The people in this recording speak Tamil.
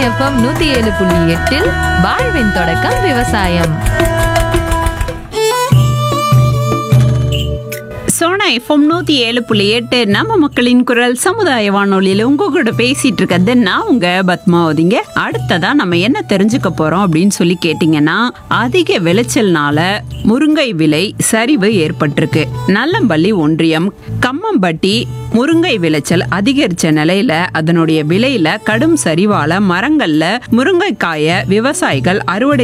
எஃப்எம் நூத்தி ஏழு புள்ளி எட்டில் வாழ்வின் தொடக்கம் விவசாயம் சோனா எஃப்எம் நூத்தி ஏழு புள்ளி எட்டு நம்ம மக்களின் குரல் சமுதாய வானொலியில உங்க கூட பேசிட்டு இருக்கிறது நான் உங்க பத்மாவதிங்க அடுத்ததா நம்ம என்ன தெரிஞ்சுக்க போறோம் அப்படின்னு சொல்லி கேட்டீங்கன்னா அதிக விளைச்சல்னால முருங்கை விலை சரிவு ஏற்பட்டிருக்கு நல்லம்பள்ளி ஒன்றியம் கம்மம்பட்டி முருங்கை விளைச்சல் அதிகரிச்ச நிலையில அதனுடைய விலையில கடும் சரிவால மரங்கள்ல முருங்கைக்காய விவசாயிகள் அறுவடை